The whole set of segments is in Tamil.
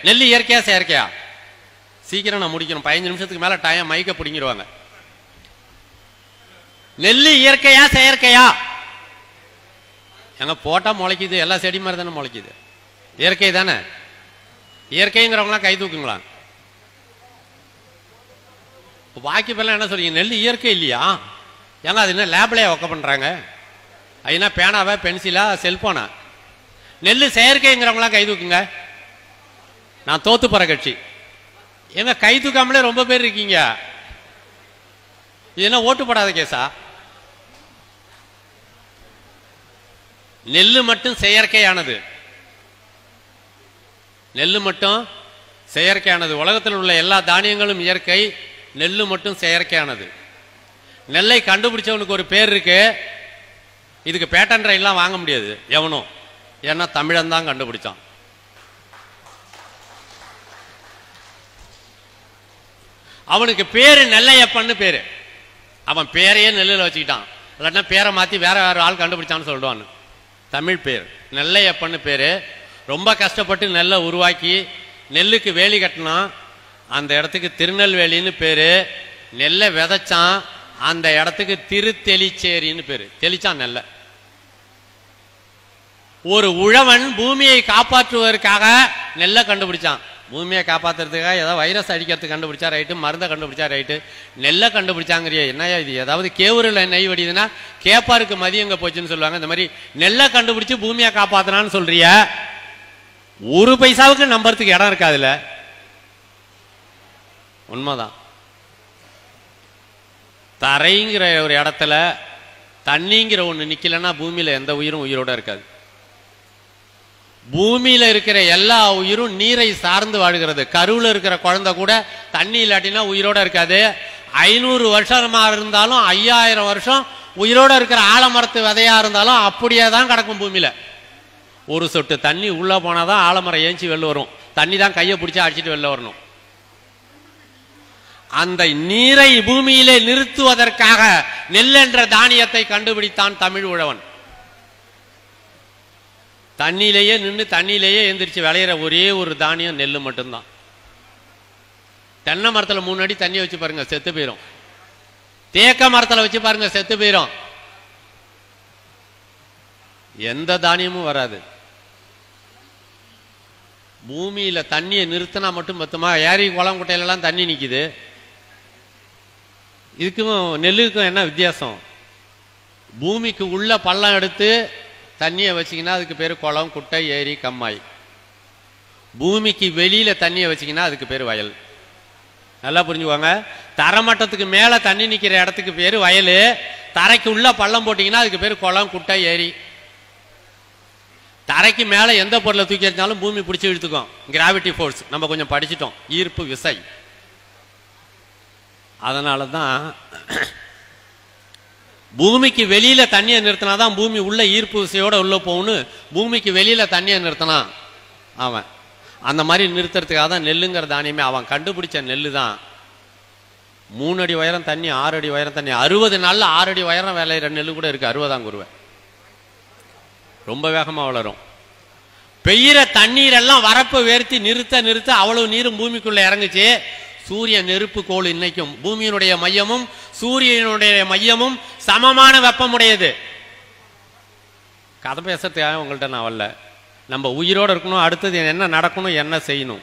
நெல் இயற்கையா செயற்கையா சீக்கிரம் நான் முடிக்கணும் பதினஞ்சு நிமிஷத்துக்கு மேல டைம் மைக்க பிடிங்கிருவாங்க நெல் இயற்கையா செயற்கையா எங்க போட்டா முளைக்குது எல்லா செடி மாதிரி தானே முளைக்குது இயற்கை தானே இயற்கைங்கிறவங்களாம் கை தூக்குங்களா இப்ப பாக்கி பேர்லாம் என்ன சொல்றீங்க நெல் இயற்கை இல்லையா ஏங்க அது என்ன லேப்லயே ஒர்க் பண்றாங்க அது என்ன பேனாவா பென்சிலா செல்போனா நெல் செயற்கைங்கிறவங்களாம் கை தூக்குங்க நான் தோத்து போற கட்சி ஏங்க கை தூக்காமலே ரொம்ப பேர் இருக்கீங்க இது என்ன ஓட்டு போடாத கேஸா நெல்லு மட்டும் செயற்கையானது நெல்லு மட்டும் செயற்கையானது உலகத்தில் உள்ள எல்லா தானியங்களும் இயற்கை நெல்லு மட்டும் செயற்கையானது நெல்லை கண்டுபிடிச்சவனுக்கு ஒரு பேர் இருக்கு இதுக்கு பேட்டன் எல்லாம் வாங்க முடியாது எவனும் ஏன்னா தமிழன் தான் கண்டுபிடிச்சான் அவனுக்கு பேரு நெல்லையப்பன்னு பேரு அவன் பேரையே நெல்லில் வச்சுக்கிட்டான் இல்லாட்டினா பேரை மாத்தி வேற வேற ஆள் கண்டுபிடிச்சான்னு சொல்லிடுவான்னு தமிழ் பேர் நெல்லையப்பன்னு பேரு ரொம்ப கஷ்டப்பட்டு நெல்லை உருவாக்கி நெல்லுக்கு வேலி கட்டினான் அந்த இடத்துக்கு திருநெல்வேலின்னு பேரு நெல்லை விதைச்சான் அந்த இடத்துக்கு திருத்தெளிச்சேரின்னு பேரு தெளிச்சான் நெல்லை ஒரு உழவன் பூமியை காப்பாற்றுவதற்காக நெல்லை கண்டுபிடிச்சான் பூமியை காப்பாத்துறதுக்காக ஏதோ வைரஸ் அடிக்கிறதுக்கு கண்டுபிடிச்சா ரைட்டு மருந்தை கண்டுபிடிச்சா ரைட்டு நெல்லை கண்டுபிடிச்சாங்கறியே என்னையா இது ஏதாவது கேவுரில் நெய் வடிதுன்னா கேப்பாருக்கு மதியம் எங்க போச்சுன்னு சொல்லுவாங்க இந்த மாதிரி நெல்லை கண்டுபிடிச்சு பூமியை காப்பாத்தினான்னு சொல்றிய ஒரு பைசாவுக்கு நம்புறதுக்கு இடம் இருக்காதுல்ல உண்மைதான் தரைங்கிற ஒரு இடத்துல தண்ணிங்கிற ஒண்ணு நிக்கலன்னா பூமியில எந்த உயிரும் உயிரோட இருக்காது பூமியில இருக்கிற எல்லா உயிரும் நீரை சார்ந்து வாழ்கிறது கருவுல இருக்கிற குழந்தை கூட தண்ணி இல்லாட்டினா உயிரோட இருக்காது ஐநூறு வருஷமா இருந்தாலும் ஐயாயிரம் வருஷம் உயிரோட இருக்கிற ஆலமரத்து விதையா இருந்தாலும் அப்படியே தான் கிடக்கும் பூமியில ஒரு சொட்டு தண்ணி உள்ள போனாதான் ஆலமரம் ஏஞ்சி வெளில வரும் தண்ணி தான் கையை பிடிச்சி அடிச்சிட்டு வெளில வரணும் அந்த நீரை பூமியிலே நிறுத்துவதற்காக நெல் என்ற தானியத்தை கண்டுபிடித்தான் தமிழ் உழவன் தண்ணியிலேயே நின்று தண்ணியிலேயே எந்திரிச்சு விளையிற ஒரே ஒரு தானியம் நெல் மட்டும்தான் தென்னை மரத்துல மூணு அடி தண்ணி வச்சு பாருங்க செத்து போயிரும் தேக்க மரத்துல வச்சு பாருங்க செத்து போயிரும் எந்த தானியமும் வராது பூமியில தண்ணியை நிறுத்தினா மட்டும் பத்துமா ஏரி குளம் குட்டையில எல்லாம் தண்ணி நிக்குது இதுக்கும் நெல்லுக்கும் என்ன வித்தியாசம் பூமிக்கு உள்ள பள்ளம் எடுத்து தண்ணியை வச்சீங்கன்னா அதுக்கு பேர் குளம் குட்டை ஏரி கம்மாய் பூமிக்கு வெளியில தண்ணியை வச்சீங்கன்னா அதுக்கு பேர் வயல் நல்லா புரிஞ்சுக்கோங்க தரமட்டத்துக்கு மேல தண்ணி நிக்கிற இடத்துக்கு பேர் வயல் தரைக்கு உள்ள பள்ளம் போட்டீங்கன்னா அதுக்கு பேர் குளம் குட்டை ஏரி தரைக்கு மேல எந்த பொருளை தூக்கி எறிஞ்சாலும் பூமி பிடிச்சி இழுத்துக்கும் கிராவிட்டி ஃபோர்ஸ் நம்ம கொஞ்சம் படிச்சிட்டோம் ஈர்ப்பு விசை அதனால தான் பூமிக்கு வெளியில தண்ணியை நிறுத்தினாதான் பூமி உள்ள ஈர்ப்பு விசையோட உள்ள போகும்னு பூமிக்கு வெளியில தண்ணியை நிறுத்தினான் அவன் அந்த மாதிரி நிறுத்துறதுக்காக தான் நெல்லுங்கிற தானியமே அவன் கண்டுபிடிச்ச நெல்லு தான் மூணு அடி உயரம் தண்ணி ஆறு அடி உயரம் தண்ணி அறுபது நாள்ல ஆறு அடி உயரம் விளையிற நெல்லு கூட இருக்கு அறுபதாம் குருவை ரொம்ப வேகமா வளரும் பெய்கிற தண்ணீர் எல்லாம் வரப்ப வேர்த்தி நிறுத்த நிறுத்த அவ்வளவு நீரும் பூமிக்குள்ள இறங்குச்சு சூரிய நெருப்பு கோள் இன்னைக்கும் பூமியினுடைய மையமும் சூரியனுடைய மையமும் சமமான வெப்பமுடையது கதை பேசுறதுக்காக உங்கள்கிட்ட நான் வரல நம்ம உயிரோட இருக்கணும் அடுத்தது என்ன நடக்கணும் என்ன செய்யணும்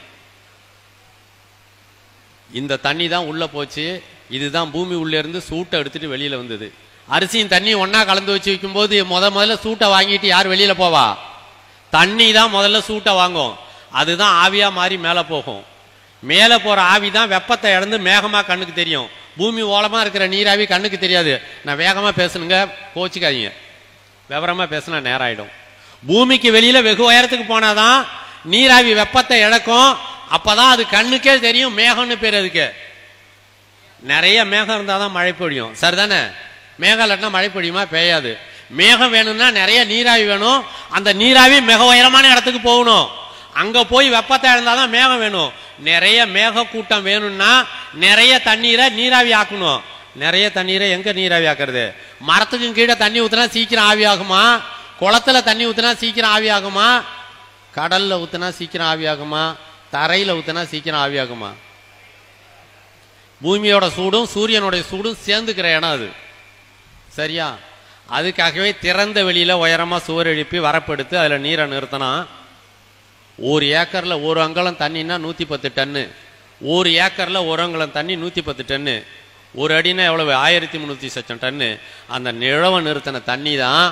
இந்த தண்ணி தான் உள்ள போச்சு இதுதான் பூமி உள்ள இருந்து சூட்டை எடுத்துட்டு வெளியில வந்தது அரிசியும் தண்ணி ஒண்ணா கலந்து வச்சு வைக்கும்போது முத முதல்ல சூட்டை வாங்கிட்டு யார் வெளியில போவா தண்ணி தான் முதல்ல சூட்டை வாங்கும் அதுதான் ஆவியா மாறி மேலே போகும் மேலே போற ஆவி தான் வெப்பத்தை இழந்து மேகமா கண்ணுக்கு தெரியும் பூமி ஓலமா இருக்கிற நீராவி கண்ணுக்கு தெரியாது நான் வேகமா பேசணுங்க கோச்சிக்காதீங்க விவரமா பேசினா நேரம் ஆயிடும் பூமிக்கு வெளியில வெகு உயரத்துக்கு போனாதான் நீராவி வெப்பத்தை இழக்கும் அப்பதான் அது கண்ணுக்கே தெரியும் மேகம்னு பேர் அதுக்கு நிறைய மேகம் இருந்தால் தான் மழை பொழியும் சரிதானே மேகம் இல்லைன்னா மழை பொழியுமா பெய்யாது மேகம் வேணும்னா நிறைய நீராவி வேணும் அந்த நீராவி மிக உயரமான இடத்துக்கு போகணும் அங்க போய் வெப்பத்தை இழந்தாதான் மேகம் வேணும் நிறைய மேக கூட்டம் வேணும்னா நிறைய தண்ணீரை நீராவி ஆக்கணும் நிறைய தண்ணீரை எங்க நீராவி ஆக்குறது மரத்துக்கும் கீழே தண்ணி ஊத்துனா சீக்கிரம் ஆவி ஆகுமா குளத்துல தண்ணி ஊத்துனா சீக்கிரம் ஆவி ஆகுமா கடல்ல ஊத்துனா சீக்கிரம் ஆவி ஆகுமா தரையில ஊத்துனா சீக்கிரம் ஆவியாகுமா பூமியோட சூடும் சூரியனுடைய சூடும் சேர்ந்துக்கிற இடம் அது சரியா அதுக்காகவே திறந்த வெளியில உயரமா சுவர் எழுப்பி வரப்படுத்து அதுல நீரை நிறுத்தினா ஒரு ஏக்கர்ல ஒரு அங்கலம் தண்ணின்னா நூத்தி பத்து டன்னு ஒரு ஏக்கர்ல ஒரு அங்கலம் தண்ணி நூத்தி பத்து டன்னு ஒரு அடினா எவ்வளவு ஆயிரத்தி முந்நூத்தி சச்சம் டன்னு அந்த நிழவ நிறுத்தின தண்ணி தான்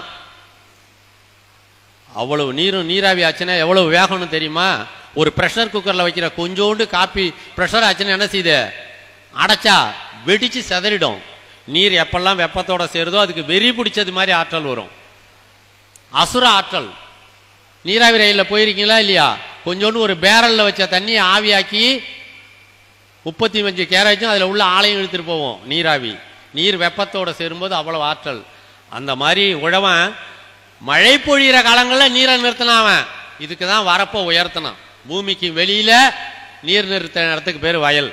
அவ்வளவு நீரும் நீராவி ஆச்சுன்னா எவ்வளவு வேகம்னு தெரியுமா ஒரு ப்ரெஷர் குக்கர்ல வைக்கிற கொஞ்சோண்டு காப்பி ப்ரெஷர் ஆச்சுன்னா என்ன செய்யுது அடைச்சா வெடிச்சு சிதறிடும் நீர் எப்பெல்லாம் வெப்பத்தோட சேருதோ அதுக்கு வெறி பிடிச்சது மாதிரி ஆற்றல் வரும் அசுர ஆற்றல் நீராவி ரயிலில் போயிருக்கீங்களா இல்லையா கொஞ்சோண்டு ஒரு பேரல்ல வச்ச தண்ணியை ஆவியாக்கி முப்பத்தி அஞ்சு கேரேஜும் அதில் உள்ள ஆலையும் இழுத்துட்டு போவோம் நீராவி நீர் வெப்பத்தோட சேரும்போது அவ்வளவு ஆற்றல் அந்த மாதிரி உழவன் மழை பொழியிற காலங்களில் நீரை நிறுத்தினான் அவன் இதுக்கு தான் வரப்போ உயர்த்தினான் பூமிக்கு வெளியில நீர் நிறுத்தின இடத்துக்கு பேர் வயல்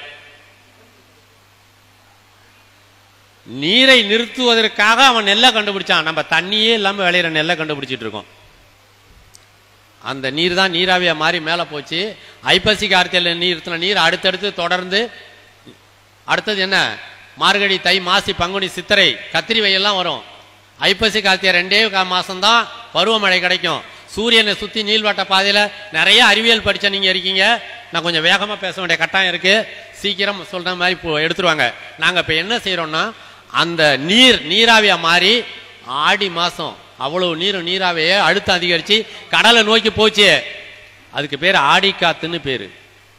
நீரை நிறுத்துவதற்காக அவன் நெல்லை கண்டுபிடிச்சான் நம்ம தண்ணியே இல்லாம விளையிற நெல்லை கண்டுபிடிச்சிட்டு இருக்கோம் அந்த நீர் தான் நீராவியா மாறி மேலே போச்சு ஐப்பசி கார்த்தியில் நீர்த்தின நீர் அடுத்தடுத்து தொடர்ந்து அடுத்தது என்ன மார்கழி தை மாசி பங்குனி சித்திரை கத்திரி வெயில்லாம் வரும் ஐப்பசி கார்த்திகை ரெண்டே கா- மாசம்தான் பருவமழை கிடைக்கும் சூரியனை சுத்தி நீள்வட்ட பாதையில நிறைய அறிவியல் படிச்ச நீங்க இருக்கீங்க நான் கொஞ்சம் வேகமா பேச வேண்டிய கட்டாயம் இருக்கு சீக்கிரம் சொல்ற மாதிரி இப்போ எடுத்துருவாங்க நாங்க இப்ப என்ன செய்யறோம்னா அந்த நீர் நீராவியா மாறி ஆடி மாசம் அவ்வளவு நீரும் நீராவிய அழுத்தம் அதிகரிச்சு கடலை நோக்கி போச்சு அதுக்கு பேர் ஆடிக்காத்துன்னு பேரு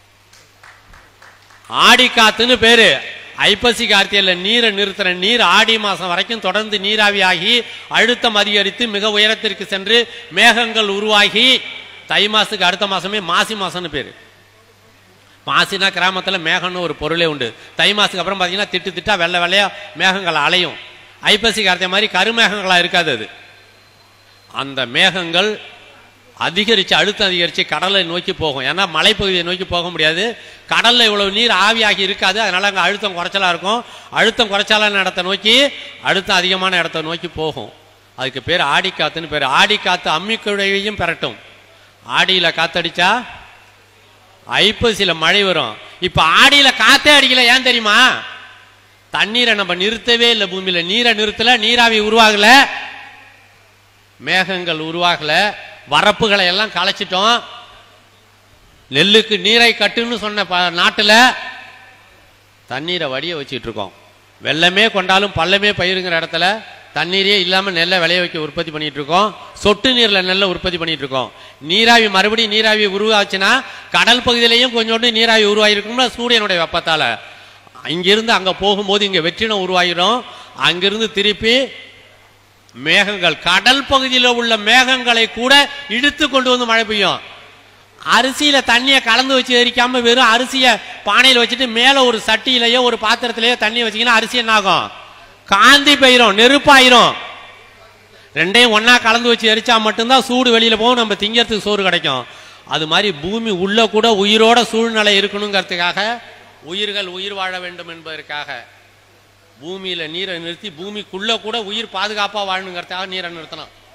ஆடிக்காத்துன்னு பேரு ஐப்பசி கார்த்திகையில நீரை நிறுத்துற நீர் ஆடி மாசம் வரைக்கும் தொடர்ந்து நீராவி ஆகி அழுத்தம் அதிகரித்து மிக உயரத்திற்கு சென்று மேகங்கள் உருவாகி தை மாசத்துக்கு அடுத்த மாசமே மாசி மாசம்னு பேரு மாசினா கிராமத்துல மேகம்னு ஒரு பொருளே உண்டு தை மாசத்துக்கு அப்புறம் பாத்தீங்கன்னா திட்டு திட்டா வெள்ளை வெள்ளையா மேகங்கள் அலையும் ஐப்பசி கார்த்திகை மாதிரி கருமேகங்களா இருக்காது அது அந்த மேகங்கள் அதிகரிச்சு அழுத்தம் அதிகரிச்சு கடலை நோக்கி போகும் ஏன்னா மலைப்பகுதியை நோக்கி போக முடியாது கடல்ல இவ்வளவு நீர் ஆவியாகி இருக்காது அதனால அங்க அழுத்தம் குறைச்சலா இருக்கும் அழுத்தம் குறைச்சலான இடத்தை நோக்கி அழுத்தம் அதிகமான இடத்தை நோக்கி போகும் அதுக்கு பேர் ஆடிக்காத்துன்னு பேர் ஆடிக்காத்து அம்மிக்குழையையும் பெறட்டும் ஆடியில காத்தடிச்சா ஐப்பசியில மழை வரும் இப்ப ஆடியில காத்தே அடிக்கல ஏன் தெரியுமா தண்ணீரை நம்ம நிறுத்தவே இல்லை பூமியில நீரை நிறுத்தல நீராவி உருவாகல மேகங்கள் உருவாகல வரப்புகளை எல்லாம் களைச்சிட்டோம் நெல்லுக்கு நீரை கட்டுன்னு சொன்ன ப- நாட்டுல தண்ணீரை வடிய வச்சிட்டு இருக்கோம் வெள்ளமே கொண்டாலும் பள்ளமே பயிருங்கிற இடத்துல தண்ணீரே இல்லாம நெல்லை விளைய வைக்க உற்பத்தி பண்ணிட்டு இருக்கோம் சொட்டு நீர்ல நெல்லை உற்பத்தி பண்ணிட்டு இருக்கோம் நீராவி மறுபடியும் நீராவி உருவாச்சுன்னா கடல் பகுதியிலையும் கொஞ்சோண்டு நீராவி உருவாகிருக்கும்ல சூரியனுடைய வெப்பத்தால இங்கிருந்து அங்க போகும்போது இங்க வெற்றிடம் உருவாகிடும் அங்கிருந்து திருப்பி மேகங்கள் கடல் பகுதியில் உள்ள மேகங்களை கூட இழுத்து கொண்டு வந்து மழை பெய்யும் அரிசியில தண்ணியை கலந்து வச்சு எரிக்காம வெறும் அரிசியை பானையில் வச்சுட்டு மேல ஒரு சட்டியிலேயோ ஒரு பாத்திரத்திலேயோ தண்ணி வச்சீங்கன்னா அரிசி என்ன ஆகும் காந்தி பெயிரும் நெருப்பாயிரும் ரெண்டையும் ஒண்ணா கலந்து வச்சு எரிச்சா மட்டும்தான் சூடு வெளியில போகும் நம்ம திங்கிறதுக்கு சோறு கிடைக்கும் அது மாதிரி பூமி உள்ள கூட உயிரோட சூழ்நிலை இருக்கணுங்கிறதுக்காக உயிர்கள் உயிர் வாழ வேண்டும் என்பதற்காக பூமியில நீரை நிறுத்தி பூமிக்குள்ள கூட உயிர் பாதுகாப்பா வாழணுங்கிறதுக்காக நீரை நிறுத்தணும்